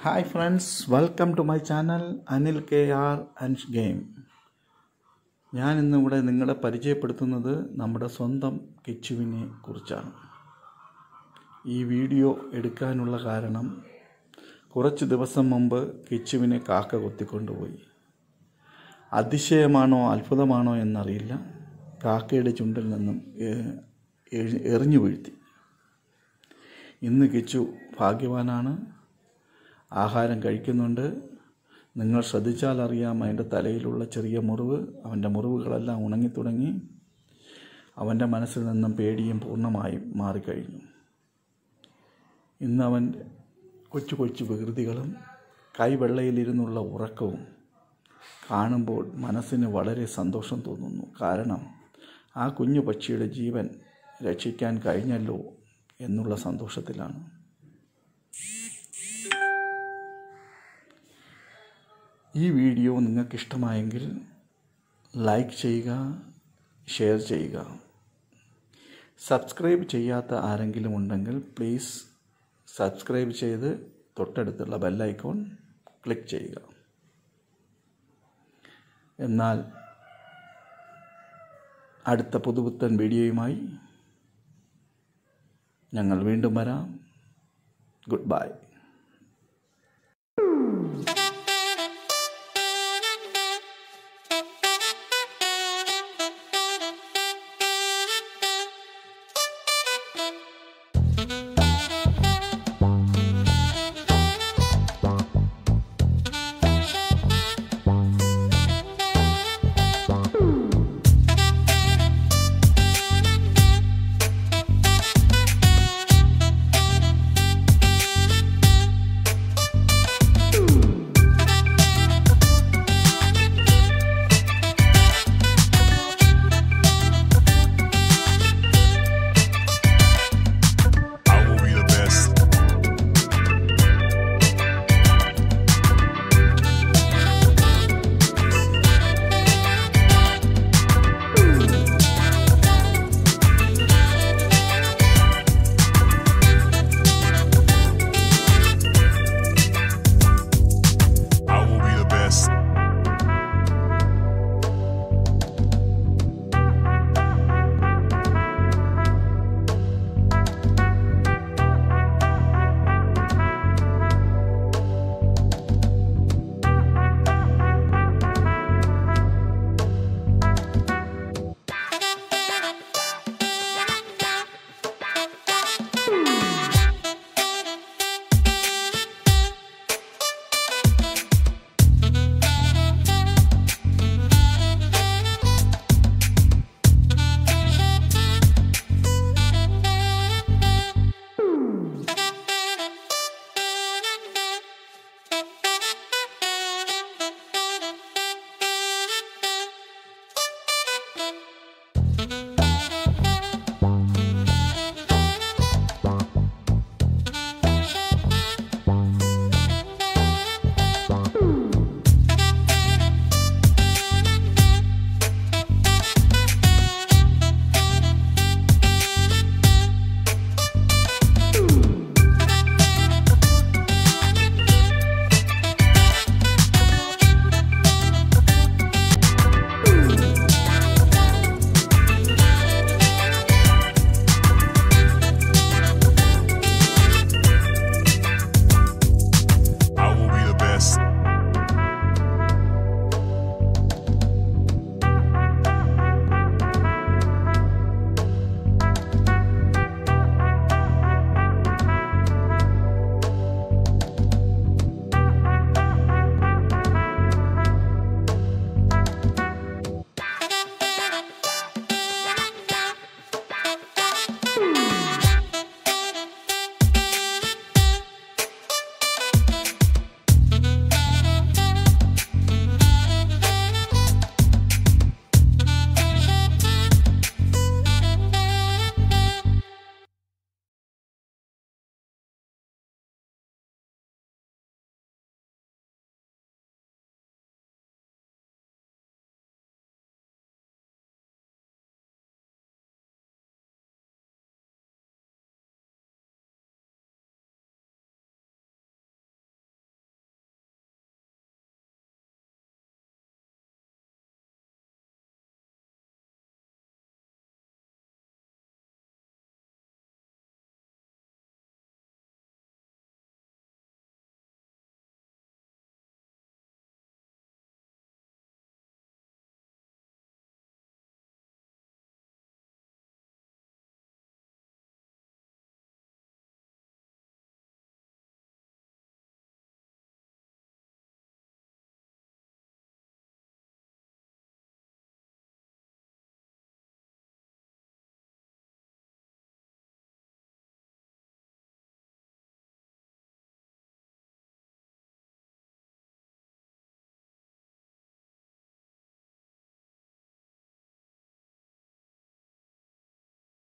hi friends welcome to my channel Anil K R and game ഞാൻ ഇന്നിവിടെ നിങ്ങളെ പരിചയപ്പെടുത്തുന്നത് നമ്മുടെ സ്വന്തം കിച്ചുവിനെ കുറിച്ചാണ് ഈ വീഡിയോ എടുക്കാനുള്ള കാരണം കുറച്ച് ദിവസം മുമ്പ് കിച്ചുവിനെ കാക്ക കൊത്തിക്കൊണ്ടുപോയി അതിശയമാണോ അത്ഭുതമാണോ എന്നറിയില്ല കാക്കയുടെ ചുണ്ടിൽ നിന്നും ഏ- എഴി- എറിഞ്ഞു വീഴ്ത്തി ഇന്ന് കിച്ചു ഭാഗ്യവാനാണ് ആഹാരം കഴിക്കുന്നുണ്ട് നിങ്ങൾ ശ്രദ്ധിച്ചാൽ അറിയാം അവൻ്റെ തലയിലുള്ള ചെറിയ മുറിവ് അവൻ്റെ മുറിവുകളെല്ലാം ഉണങ്ങിത്തുടങ്ങി അവൻ്റെ മനസ്സിൽ നിന്നും പേടിയും പൂർണ്ണമായും മാറിക്കഴിഞ്ഞു ഇന്ന് അവൻ കൊച്ചു കൊച്ചു വികൃതികളും കൈവെള്ളയിലിരുന്നുള്ള ഉറക്കവും കാണുമ്പോൾ മനസ്സിന് വളരെ സന്തോഷം തോന്നുന്നു കാരണം ആ കുഞ്ഞു പക്ഷിയുടെ ജീവൻ രക്ഷിക്കാൻ കഴിഞ്ഞല്ലോ എന്നുള്ള സന്തോഷത്തിലാണ് ഈ വീഡിയോ നിങ്ങൾക്ക് ഇഷ്ടമായെങ്കിൽ ലൈക്ക് ചെയ്യുക ഷെയർ ചെയ്യുക സബ്സ്ക്രൈബ് ചെയ്യാത്ത ആരെങ്കിലും ഉണ്ടെങ്കിൽ പ്ലീസ് സബ്സ്ക്രൈബ് ചെയ്ത് തൊട്ടടുത്തുള്ള ബെല്ലൈക്കോൺ ക്ലിക്ക് ചെയ്യുക എന്നാൽ അടുത്ത പുതുപുത്തൻ വീഡിയോയുമായി ഞങ്ങൾ വീണ്ടും വരാം ഗുഡ് ബൈ